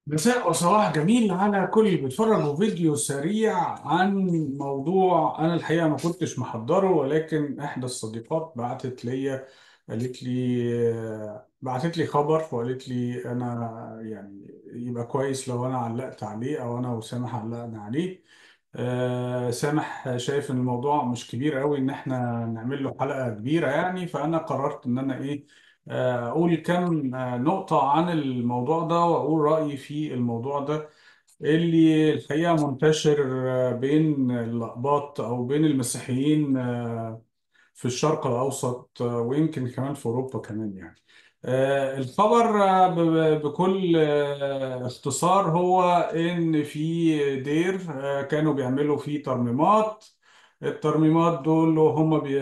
مساء وصباح جميل على كل اللي بيتفرجوا فيديو سريع عن موضوع أنا الحقيقة ما كنتش محضره ولكن إحدى الصديقات بعتت لي قالت لي بعتت لي خبر وقالت لي أنا يعني يبقى كويس لو أنا علقت عليه أو أنا وسامح علقنا عليه آه، سامح شايف ان الموضوع مش كبير قوي ان احنا نعمل له حلقة كبيرة يعني فانا قررت ان انا ايه آه، اقول كم آه، نقطة عن الموضوع ده واقول رأيي في الموضوع ده اللي الحقيقة منتشر آه، بين الأقباط او بين المسيحيين آه، في الشرق الأوسط آه، ويمكن كمان في أوروبا كمان يعني آه، الخبر آه، ب- ب- بكل آه، اختصار هو إن في دير آه، كانوا بيعملوا فيه ترميمات الترميمات دول هم بي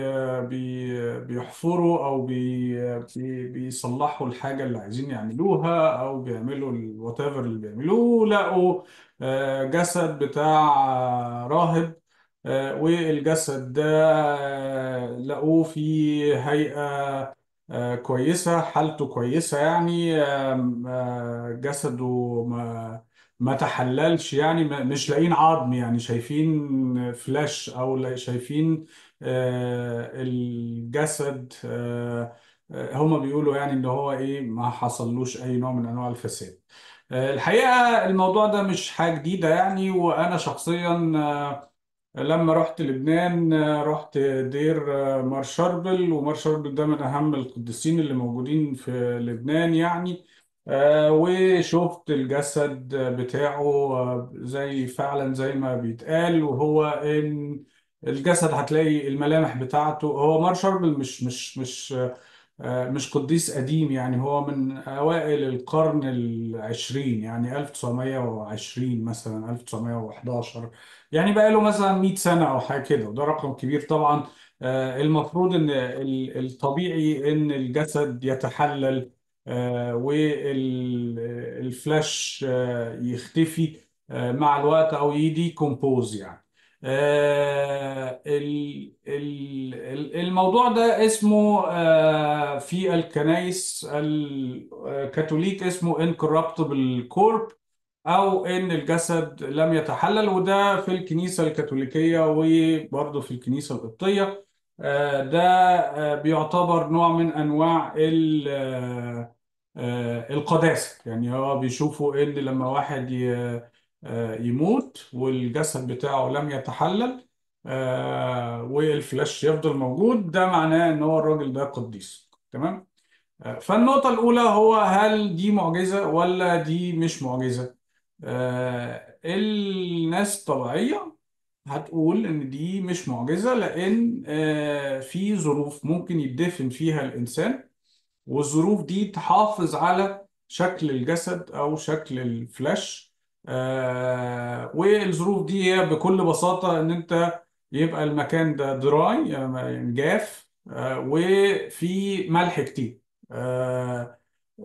بي بيحفروا أو بي بي بيصلحوا الحاجة اللي عايزين يعملوها أو بيعملوا الوات ايفر اللي بيعملوه لقوا آه، جسد بتاع آه، راهب آه، والجسد ده آه، لقوه في هيئة آه، كويسة حالته كويسة يعني آم، آه، جسده ما ما تحللش يعني ما- مش لاقيين عظم يعني شايفين فلاش أو لا- شايفين آه، الجسد آه، آه، هما بيقولوا يعني إن هو إيه ما حصلوش أي نوع من أنواع الفساد آه، الحقيقة الموضوع ده مش حاجة جديدة يعني وأنا شخصيا آه، لما رحت لبنان آه، رحت دير آه، مار شربل ومار شربل ده من أهم القديسين اللي موجودين في لبنان يعني آه، وشفت الجسد بتاعه آه، زي فعلا زي ما بيتقال وهو إن الجسد هتلاقي الملامح بتاعته هو مار شربل مش مش مش آه، مش قديس قديم يعني هو من أوائل القرن العشرين يعني 1920 مثلا 1911 يعني بقى له مثلا 100 سنة أو حاجة كده وده رقم كبير طبعا آه، المفروض إن ال- الطبيعي إن الجسد يتحلل والفلاش يختفي آه، مع الوقت أو يدي كومبوز يعني آه، ال- ال- ال- الموضوع ده اسمه آه، في الكنائس الكاثوليك اسمه incorruptible corp أو إن الجسد لم يتحلل وده في الكنيسة الكاثوليكية وبرضه في الكنيسة القبطية آه، ده آه، بيعتبر نوع من أنواع ال- آه، آه، القداسة يعني هو بيشوفوا إن لما واحد ي- آه، يموت والجسد بتاعه لم يتحلل آه، والفلاش يفضل موجود ده معناه إن هو الراجل ده قديس تمام فالنقطة الأولى هو هل دي معجزة ولا دي مش معجزة؟ آه الناس الطبيعية هتقول إن دي مش معجزة لأن آه في ظروف ممكن يدفن فيها الإنسان والظروف دي تحافظ على شكل الجسد أو شكل الفلاش آه والظروف دي هي بكل بساطة إن أنت يبقى المكان ده دراي يعني جاف آه وفي ملح كتير آه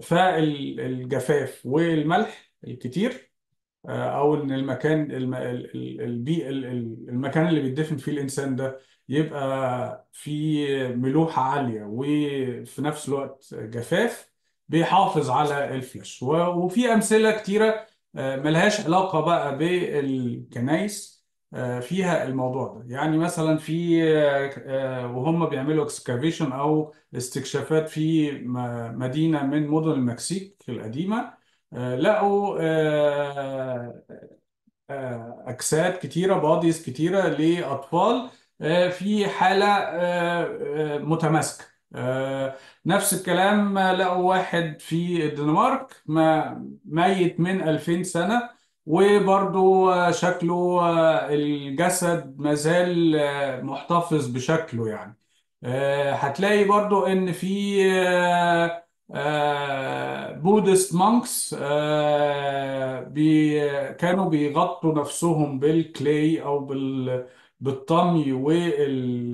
فالجفاف والملح الكتير آه، او ان المكان الم- ال- ال- البيئه ال- ال- المكان اللي بيدفن فيه الانسان ده يبقى فيه ملوحه عاليه وفي نفس الوقت جفاف بيحافظ على الفلاش و- وفي امثله كتيره آه، ملهاش علاقه بقى بالكنايس آه، فيها الموضوع ده يعني مثلا في آه، آه، وهم بيعملوا اكسكافيشن او استكشافات في م- مدينه من مدن المكسيك القديمه آه، لقوا آه، آه، أجساد كتيرة باديز كتيرة لأطفال آه، في حالة آه، آه، متماسكة آه، نفس الكلام آه، لقوا واحد في الدنمارك ما ميت من 2000 سنة وبرضو آه، شكله آه، الجسد مازال آه، محتفظ بشكله يعني آه، هتلاقي برضو ان في آه، آه، بودست مونكس بي كانوا بيغطوا نفسهم بالكلاي او بال بالطمي وال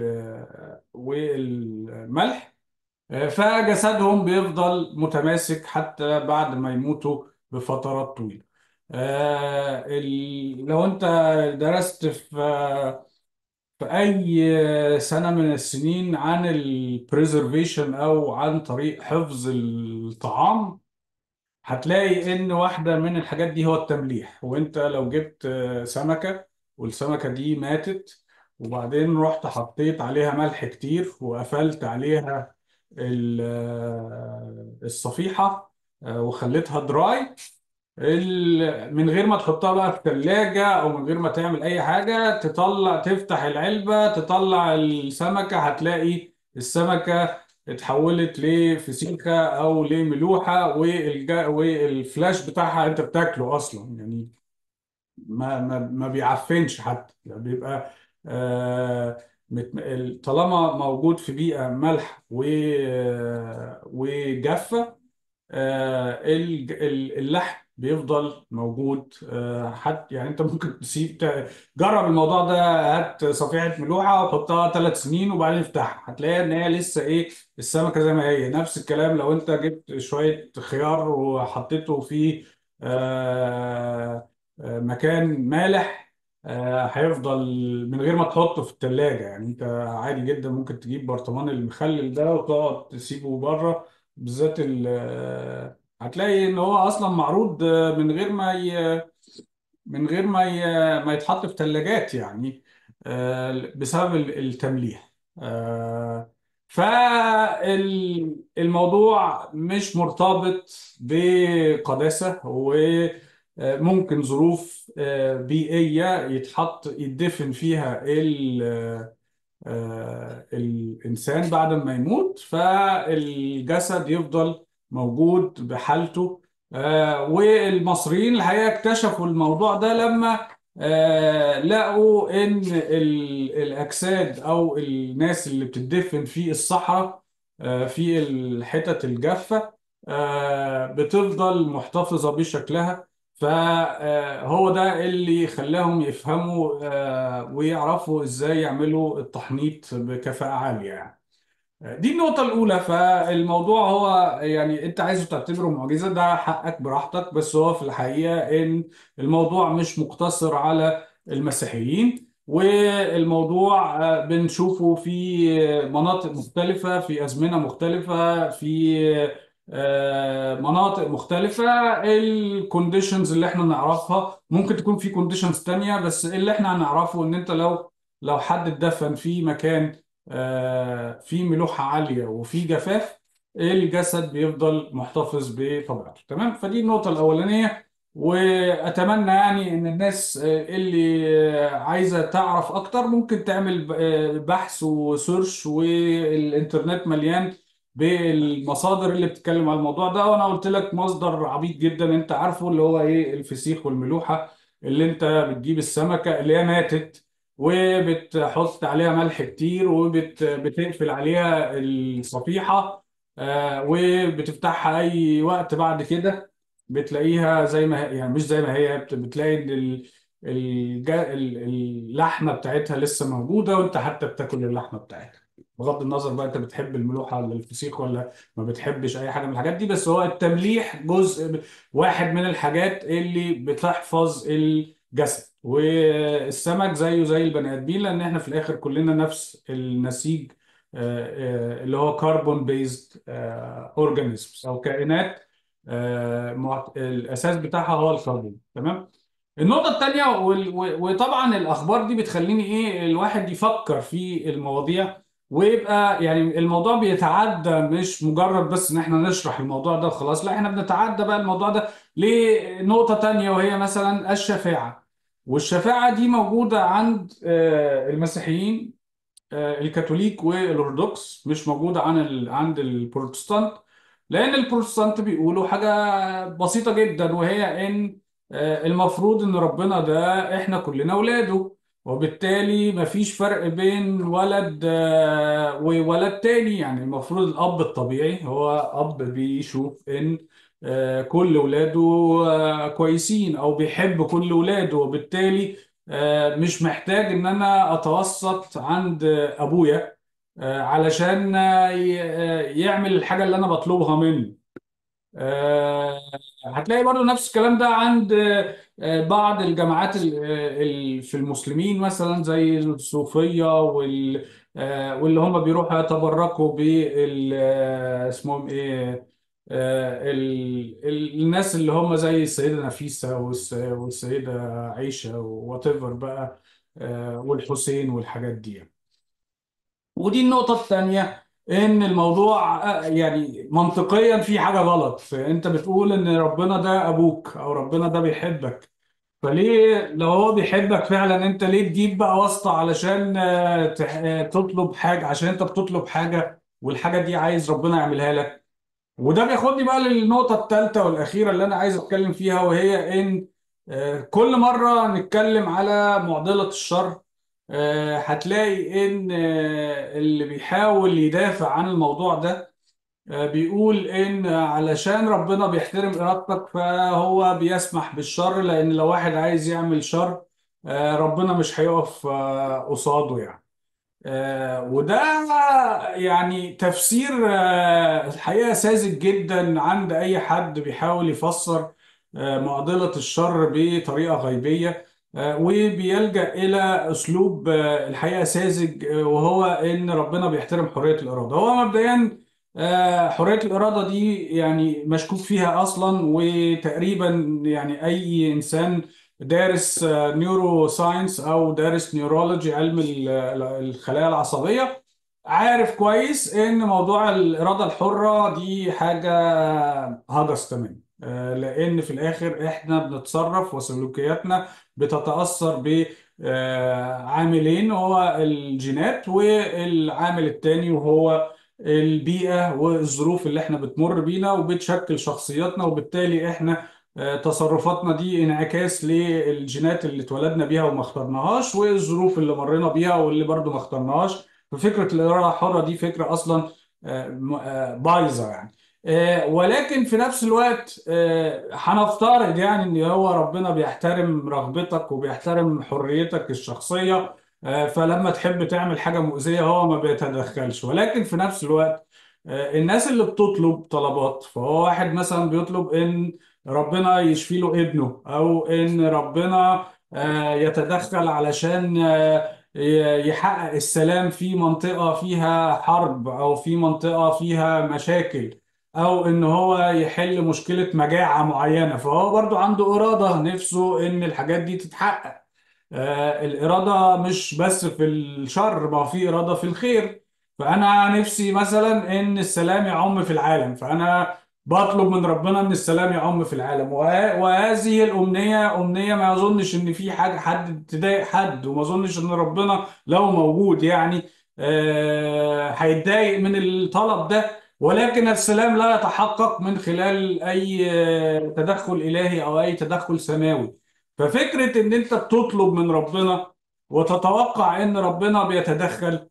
والملح آه، فجسدهم بيفضل متماسك حتى بعد ما يموتوا بفترات طويلة آه، ال- لو انت درست في في أي سنة من السنين عن البريزرفيشن أو عن طريق حفظ الطعام هتلاقي ان واحده من الحاجات دي هو التمليح وانت لو جبت آه، سمكه والسمكه دي ماتت وبعدين رحت حطيت عليها ملح كتير وقفلت عليها ال- آه، الصفيحه آه، وخليتها دراي ال- من غير ما تحطها بقى في الثلاجة أو من غير ما تعمل أي حاجة تطلع تفتح العلبة تطلع السمكة هتلاقي السمكة اتحولت لفسيخة أو لملوحة والج... والفلاش بتاعها أنت بتاكله أصلا يعني ما ما ما بيعفنش حتى يعني بيبقى آه مت- ال- طالما موجود في بيئة ملح و... وجافة آه، الج- ال- اللحم بيفضل موجود آه، حتى يعني انت ممكن تسيب ت- جرب الموضوع ده هات صفيحة ملوحة وحطها ثلاث سنين وبعدين افتحها هتلاقيها ان هي لسه ايه السمكة زي ما هي نفس الكلام لو انت جبت شوية خيار وحطيته في آه، آه، مكان مالح آه، هيفضل من غير ما تحطه في التلاجة يعني انت عادي جدا ممكن تجيب برطمان المخلل ده وتقعد تسيبه بره بالذات ال هتلاقي ان هو اصلا معروض من غير ما ي... من غير ما ي... ما يتحط في ثلاجات يعني آه، بسبب ال- التمليح فالموضوع مش مرتبط بقداسة وممكن ظروف آه، بيئية يتحط يدفن فيها آه، الإنسان بعد ما يموت فالجسد يفضل موجود بحالته آه، والمصريين الحقيقة اكتشفوا الموضوع ده لما آه، لقوا إن ال- الأجساد أو الناس اللي بتدفن في الصحراء آه، في الحتت الجافة آه، بتفضل محتفظة بشكلها فهو ده اللي خلاهم يفهموا آه، ويعرفوا ازاي يعملوا التحنيط بكفاءة عالية يعني دي النقطة الأولى فالموضوع هو يعني أنت عايزه تعتبره معجزة ده حقك براحتك بس هو في الحقيقة إن الموضوع مش مقتصر على المسيحيين والموضوع آه، بنشوفه في مناطق مختلفة في أزمنة مختلفة في آه، مناطق مختلفة الكونديشنز اللي احنا نعرفها ممكن تكون في كونديشنز تانية بس اللي احنا هنعرفه ان انت لو لو حد اتدفن في مكان آه، في ملوحة عالية وفي جفاف الجسد بيفضل محتفظ بطبيعته تمام فدي النقطة الأولانية وأتمنى يعني إن الناس آه، اللي آه، عايزة تعرف أكتر ممكن تعمل آه، بحث وسيرش والإنترنت مليان بالمصادر اللي بتتكلم على الموضوع ده وأنا قلت لك مصدر عبيط جدا أنت عارفه اللي هو إيه الفسيخ والملوحة اللي أنت بتجيب السمكة اللي هي ماتت وبتحط عليها ملح كتير وبتقفل عليها الصفيحة آه، وبتفتحها أي وقت بعد كده بتلاقيها زي ما هي يعني مش زي ما هي بت- بتلاقي إن ال- الج- ال- اللحمة بتاعتها لسه موجودة وأنت حتى بتاكل اللحمة بتاعتها بغض النظر بقى أنت بتحب الملوحة ولا الفسيخ ولا ما بتحبش أي حاجة من الحاجات دي بس هو التمليح جزء واحد من الحاجات اللي بتحفظ الجسد والسمك زيه زي البني ادمين لان احنا في الاخر كلنا نفس النسيج آه، آه، اللي هو كربون بيزد اورجانيزمز او كائنات آه، معت- الاساس بتاعها هو الكربون تمام النقطة التانية وال- و- وطبعا الأخبار دي بتخليني إيه الواحد يفكر في المواضيع ويبقى يعني الموضوع بيتعدى مش مجرد بس إن إحنا نشرح الموضوع ده وخلاص لا إحنا بنتعدى بقى الموضوع ده لنقطة تانية وهي مثلا الشفاعة والشفاعة دي موجودة عند آه، المسيحيين آه، الكاثوليك والأرثوذكس مش موجودة عن ال... عند البروتستانت لأن البروتستانت بيقولوا حاجة بسيطة جدا وهي إن آه، المفروض إن ربنا ده إحنا كلنا ولاده وبالتالي مفيش فرق بين ولد آه، وولد تاني يعني المفروض الأب الطبيعي هو أب بيشوف إن آه، كل ولاده آه، كويسين أو بيحب كل ولاده وبالتالي آه، مش محتاج ان انا اتوسط عند آه، ابويا آه، علشان آه، ي- آه، يعمل الحاجة اللي انا بطلبها منه آه، هتلاقي برضو نفس الكلام ده عند آه، آه، بعض الجماعات ال- آه، ال- في المسلمين مثلا زي الصوفية وال آه، واللي هم بيروحوا يتبركوا بال آه، اسمهم ايه آه، ال- ال- الناس اللي هم زي السيدة نفيسة والس- والسيدة عيشة وات ايفر بقى آه، والحسين والحاجات دي يعني. ودي النقطة الثانية إن الموضوع آه، يعني منطقيا في حاجة غلط أنت بتقول إن ربنا ده أبوك أو ربنا ده بيحبك فليه لو هو بيحبك فعلا أنت ليه تجيب بقى واسطة علشان آه، تح- آه، تطلب حاجة عشان أنت بتطلب حاجة والحاجة دي عايز ربنا يعملها لك وده بياخدني بقى للنقطة الثالثة والأخيرة اللي أنا عايز أتكلم فيها وهي إن آه، كل مرة نتكلم على معضلة الشر آه، هتلاقي إن آه، اللي بيحاول يدافع عن الموضوع ده آه، بيقول إن علشان ربنا بيحترم إرادتك فهو بيسمح بالشر لأن لو واحد عايز يعمل شر آه، ربنا مش هيقف آه، قصاده يعني آه، وده يعني تفسير آه، الحقيقة ساذج جدا عند أي حد بيحاول يفسر آه، معضلة الشر بطريقة غيبية آه، وبيلجأ إلى أسلوب آه، الحقيقة ساذج آه، وهو إن ربنا بيحترم حرية الإرادة هو مبدئيا آه، حرية الإرادة دي يعني مشكوك فيها أصلا وتقريبا يعني أي إنسان دارس نيورو ساينس او دارس نيورولوجي علم ال- الخلايا العصبيه عارف كويس ان موضوع الاراده الحره دي حاجه هجس تمام آه، لان في الاخر احنا بنتصرف وسلوكياتنا بتتاثر بعاملين هو الجينات والعامل التاني وهو البيئه والظروف اللي احنا بتمر بينا وبتشكل شخصياتنا وبالتالي احنا آه، تصرفاتنا دي انعكاس للجينات اللي اتولدنا بيها وما اخترناهاش والظروف اللي مرينا بيها واللي برضو ما اخترناهاش ففكرة الإرادة الحرة دي فكرة أصلا آه، م- آه، بايظة يعني آه، ولكن في نفس الوقت آه، هنفترض يعني ان هو ربنا بيحترم رغبتك وبيحترم حريتك الشخصية آه، فلما تحب تعمل حاجة مؤذية هو ما بيتدخلش ولكن في نفس الوقت آه، الناس اللي بتطلب طلبات فهو واحد مثلا بيطلب ان ربنا يشفي له ابنه او ان ربنا آه، يتدخل علشان آه، ي- يحقق السلام في منطقة فيها حرب او في منطقة فيها مشاكل او ان هو يحل مشكلة مجاعة معينة فهو برضو عنده إرادة نفسه ان الحاجات دي تتحقق آه، الإرادة مش بس في الشر ما هو في إرادة في الخير فأنا نفسي مثلا إن السلام يعم في العالم فأنا بطلب من ربنا إن السلام يعم في العالم وه- وهذه الأمنية أمنية ما أظنش إن في حاجة حد تضايق حد وما أظنش إن ربنا لو موجود يعني آه، هيتضايق من الطلب ده ولكن السلام لا يتحقق من خلال أي آه، تدخل إلهي أو أي تدخل سماوي ففكرة ان انت بتطلب من ربنا وتتوقع ان ربنا بيتدخل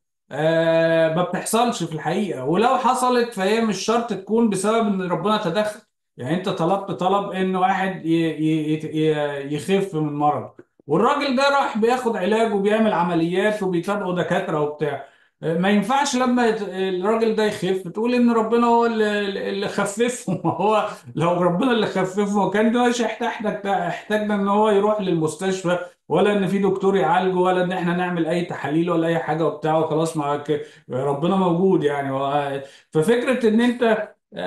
آه ما بتحصلش في الحقيقة ولو حصلت فهي مش شرط تكون بسبب ان ربنا تدخل يعني انت طلبت طلب ان واحد ي- ي- ي- يخف من مرض والراجل ده راح بياخد علاج وبيعمل عمليات وبيتابعوا دكاترة وبتاع آه، ما ينفعش لما يت- الراجل ده يخف تقول ان ربنا هو اللي اللي خففه ما هو لو ربنا اللي خففه ما كان ده مش هيحتاج احتاجنا ان هو يروح للمستشفى ولا ان في دكتور يعالجه ولا ان احنا نعمل اي تحاليل ولا اي حاجه وبتاع وخلاص معاك ربنا موجود يعني و- ففكره ان انت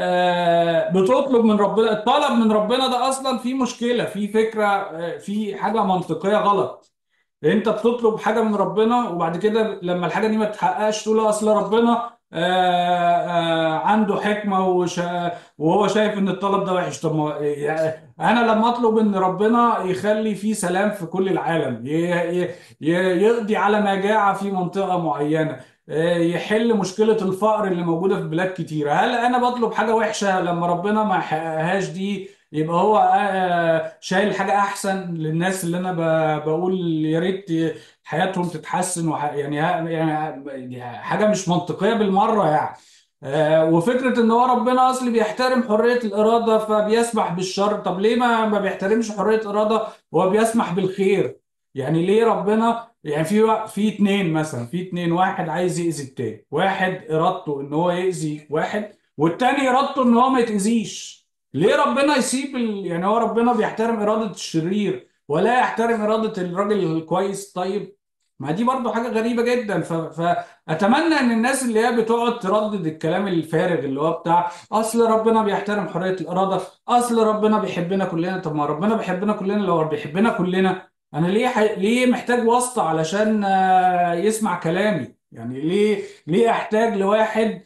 آه، بتطلب من ربنا الطلب من ربنا ده اصلا في مشكله في فكره آه، في حاجه منطقيه غلط انت بتطلب حاجه من ربنا وبعد كده لما الحاجه دي ما تتحققش تقول اصل ربنا آه، آه، عنده حكمه وشا وهو شايف ان الطلب ده وحش طب ما يعني انا لما اطلب ان ربنا يخلي في سلام في كل العالم ي- ي- ي- يقضي على مجاعه في منطقه معينه آه، يحل مشكله الفقر اللي موجوده في بلاد كتيره هل انا بطلب حاجه وحشه لما ربنا ما يحققهاش دي يبقى هو آه، شايل حاجة أحسن للناس اللي أنا ب- بقول يا ريت حياتهم تتحسن وح... يعني ها- يعني حاجة مش منطقية بالمرة يعني آه، وفكرة إن هو ربنا أصلي بيحترم حرية الإرادة فبيسمح بالشر طب ليه ما ما بيحترمش حرية الإرادة وهو بيسمح بالخير يعني ليه ربنا يعني في وا- في اتنين مثلا في اتنين واحد عايز يأذي التاني واحد إرادته إن هو يأذي واحد والتاني إرادته إن هو ما يتأذيش ليه ربنا يسيب ال... يعني هو ربنا بيحترم إرادة الشرير ولا يحترم إرادة الراجل الكويس طيب ما دي برضو حاجة غريبة جدا ف... فأتمنى إن الناس اللي هي بتقعد تردد الكلام الفارغ اللي هو بتاع أصل ربنا بيحترم حرية الإرادة أصل ربنا بيحبنا كلنا طب ما ربنا بيحبنا كلنا لو بيحبنا كلنا أنا ليه ح... ليه محتاج واسطة علشان آه، يسمع كلامي يعني ليه ليه أحتاج لواحد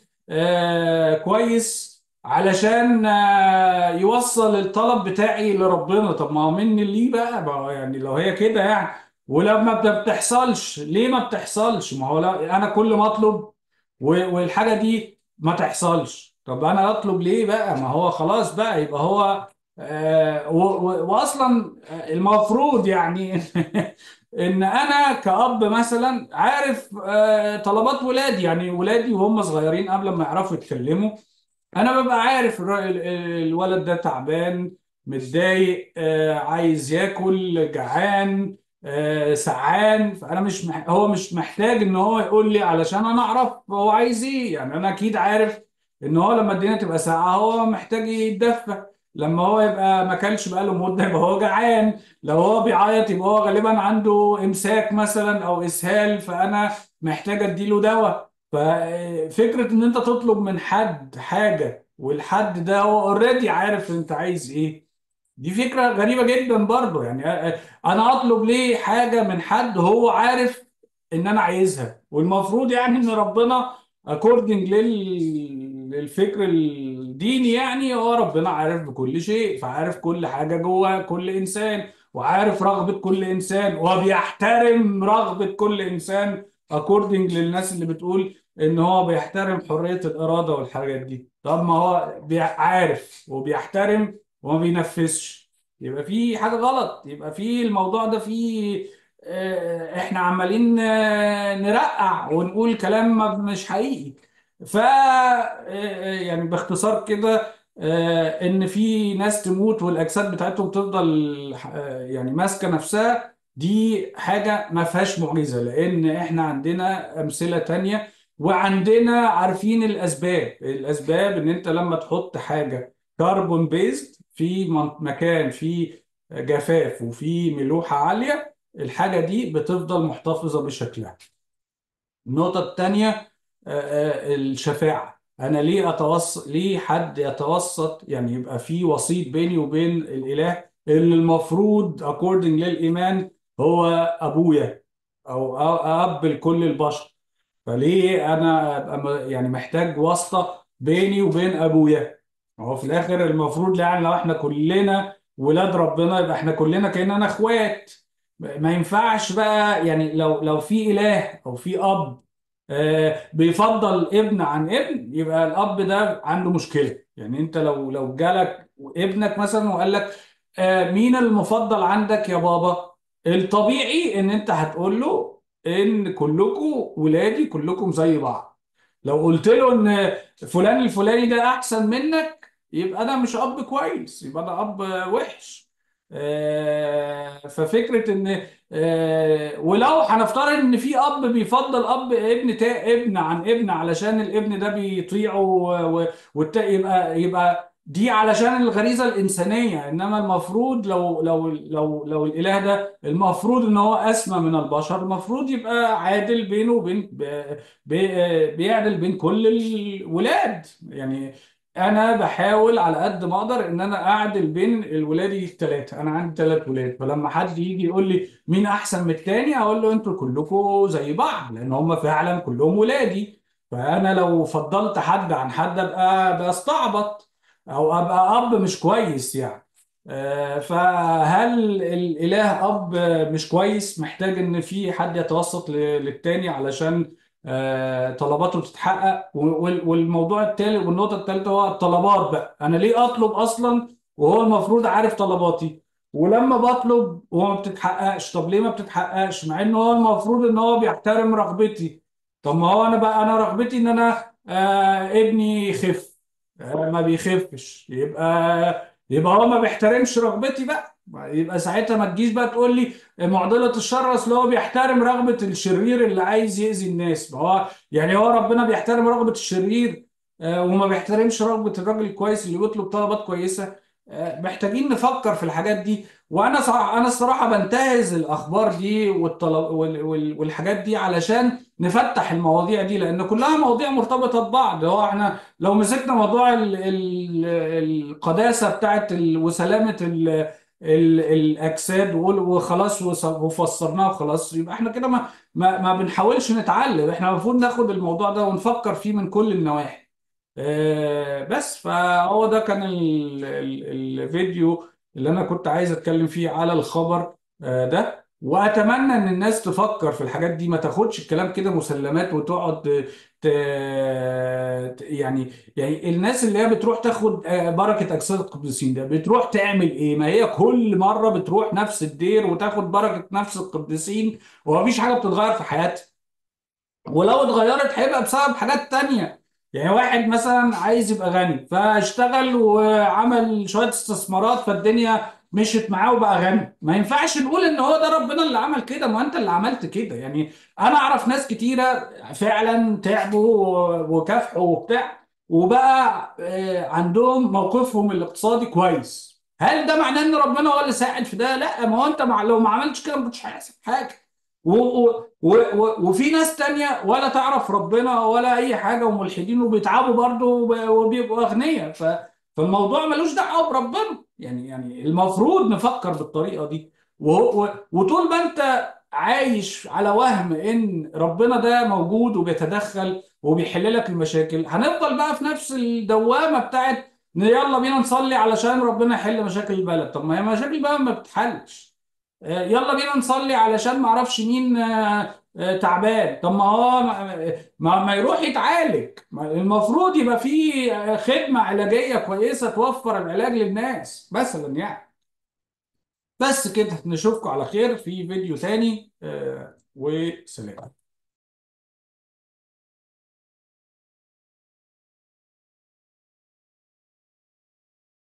آه كويس علشان آه، يوصل الطلب بتاعي لربنا طب ما هو مني ليه بقى ما هو يعني لو هي كده يعني ولما بت- بتحصلش ليه ما بتحصلش ما هو لا انا كل ما اطلب و- والحاجه دي ما تحصلش طب انا اطلب ليه بقى ما هو خلاص بقى يبقى هو آه و- و- واصلا المفروض يعني ان انا كأب مثلا عارف آه طلبات ولادي يعني ولادي وهم صغيرين قبل ما يعرفوا يتكلموا انا ببقى عارف الر- ال- ال- الولد ده تعبان متضايق آه، عايز ياكل جعان آه، سعان فانا مش مح... هو مش محتاج ان هو يقول لي علشان انا اعرف هو عايز ايه يعني انا اكيد عارف ان هو لما الدنيا تبقى ساقعه هو محتاج يتدفى لما هو يبقى ما اكلش بقاله مده يبقى هو جعان لو هو بيعيط يبقى هو غالبا عنده امساك مثلا او اسهال فانا محتاج اديله دواء ففكرة ان انت تطلب من حد حاجة والحد ده هو اوريدي عارف انت عايز ايه دي فكرة غريبة جدا برضو يعني أ- أ- انا اطلب ليه حاجة من حد هو عارف ان انا عايزها والمفروض يعني ان ربنا according لل... للفكر الديني يعني هو ربنا عارف بكل شيء فعارف كل حاجة جوه كل انسان وعارف رغبة كل انسان وبيحترم رغبة كل انسان according للناس اللي بتقول ان هو بيحترم حرية الإرادة والحاجات دي طب ما هو بي- عارف وبيحترم وما بينفذش يبقى في حاجة غلط يبقى في الموضوع ده فيه آه، احنا عمالين آه، نرقع ونقول كلام ما- مش حقيقي ف آه، يعني باختصار كده آه، ان في ناس تموت والاجساد بتاعتهم تفضل آه، يعني ماسكة نفسها دي حاجة ما فيهاش معجزة لان احنا عندنا امثلة تانية وعندنا عارفين الاسباب الاسباب ان انت لما تحط حاجة كربون بيزد في من- مكان فيه جفاف وفيه ملوحة عالية الحاجة دي بتفضل محتفظة بشكلها النقطة التانية آه، آه، الشفاعة أنا ليه أتوسط ليه حد يتوسط يعني يبقى في وسيط بيني وبين الإله اللي المفروض according للإيمان هو أبويا أو أو أب لكل البشر فليه انا ابقى م- يعني محتاج واسطه بيني وبين ابويا هو في الاخر المفروض يعني لو احنا كلنا ولاد ربنا يبقى احنا كلنا كاننا اخوات ما ينفعش بقى يعني لو لو في اله او في اب آه، بيفضل ابن عن ابن يبقى الاب ده عنده مشكله يعني انت لو لو جالك ابنك مثلا وقال لك آه، مين المفضل عندك يا بابا الطبيعي ان انت هتقول له ان كلكم ولادي كلكم زي بعض لو قلت له ان فلان الفلاني ده احسن منك يبقى ده مش اب كويس يبقى ده اب وحش آه، ففكرة ان آه، ولو هنفترض ان في اب بيفضل اب ابن تا ابن عن ابن علشان الابن ده بيطيعه و- و- والت يبقى يبقى دي علشان الغريزة الإنسانية إنما المفروض لو لو لو لو الإله ده المفروض إن هو أسمى من البشر المفروض يبقى عادل بينه وبين ب- ب- بيعدل بين كل الولاد يعني انا بحاول على قد ما اقدر ان انا اعدل بين الولاد الثلاثه انا عندي ثلاث ولاد فلما حد يجي يقول لي مين احسن من التاني اقول له انتوا كلكم زي بعض لان هم فعلا كلهم ولادي فانا لو فضلت حد عن حد ابقى بستعبط او ابقى اب مش كويس يعني آه، فهل الاله اب مش كويس محتاج ان في حد يتوسط ل- للتاني علشان آه، طلباته تتحقق وال- والموضوع التالت والنقطة التالتة هو الطلبات بقى أنا ليه أطلب أصلا وهو المفروض عارف طلباتي ولما بطلب وما بتتحققش طب ليه ما بتتحققش مع إن هو المفروض إن هو بيحترم رغبتي طب ما هو أنا بقى أنا رغبتي إن أنا آه ابني يخف آه ما بيخفش يبقى يبقى هو ما بيحترمش رغبتي بقى يبقى ساعتها ما تجيش بقى تقول لي معضلة الشر اصل هو بيحترم رغبة الشرير اللي عايز يأذي الناس ما هو يعني هو ربنا بيحترم رغبة الشرير آه، وما بيحترمش رغبة الراجل الكويس اللي بيطلب طلبات كويسة آه، محتاجين نفكر في الحاجات دي وانا صراحة انا الصراحه بنتهز الاخبار دي والطلب وال- وال- والحاجات دي علشان نفتح المواضيع دي لان كلها مواضيع مرتبطه ببعض هو احنا لو مسكنا موضوع ال ال القداسه بتاعت ال وسلامه ال ال الاجساد وقول- وخلاص وص- وفسرناه وخلاص يبقى احنا كده ما ما ما بنحاولش نتعلم احنا المفروض ناخد الموضوع ده ونفكر فيه من كل النواحي آه، بس فهو ده كان ال- ال- الفيديو اللي انا كنت عايز اتكلم فيه على الخبر آه، ده واتمنى ان الناس تفكر في الحاجات دي ما تاخدش الكلام كده مسلمات وتقعد ت... ت- يعني يعني الناس اللي هي بتروح تاخد آه، بركة اجساد القديسين ده بتروح تعمل ايه ما هي كل مرة بتروح نفس الدير وتاخد بركة نفس القديسين ومفيش حاجة بتتغير في حياتها ولو اتغيرت هيبقى بسبب حاجات تانية يعني واحد مثلا عايز يبقى غني فاشتغل وعمل شوية استثمارات فالدنيا مشيت معاه وبقى غني ما ينفعش نقول ان هو ده ربنا اللي عمل كده ما انت اللي عملت كده يعني انا اعرف ناس كتيرة فعلا تعبوا وكافحوا وبتاع وبقى آه، عندهم موقفهم الاقتصادي كويس هل ده معناه ان ربنا هو اللي ساعد في ده؟ لا ما هو انت مع لو ما عملتش كده ما كنتش هيحصل حاجه و و و و وفي ناس تانية ولا تعرف ربنا ولا أي حاجة وملحدين وبيتعبوا برضه وب- وبيبقوا أغنياء ف فالموضوع ملوش دعوة بربنا يعني يعني المفروض نفكر بالطريقة دي و و وطول ما أنت عايش على وهم إن ربنا ده موجود وبيتدخل وبيحل لك المشاكل هنفضل بقى في نفس الدوامة بتاعت إن يلا بينا نصلي علشان ربنا يحل مشاكل البلد طب ما هي مشاكل البلد ما بتتحلش آه، يلا بينا نصلي علشان ما اعرفش مين آه، آه، تعبان طب ما هو ما, ما ما يروح يتعالج ما- المفروض يبقى في آه، خدمة علاجية كويسة توفر العلاج للناس مثلا يعني بس كده نشوفكم على خير في فيديو تاني آه، وسلام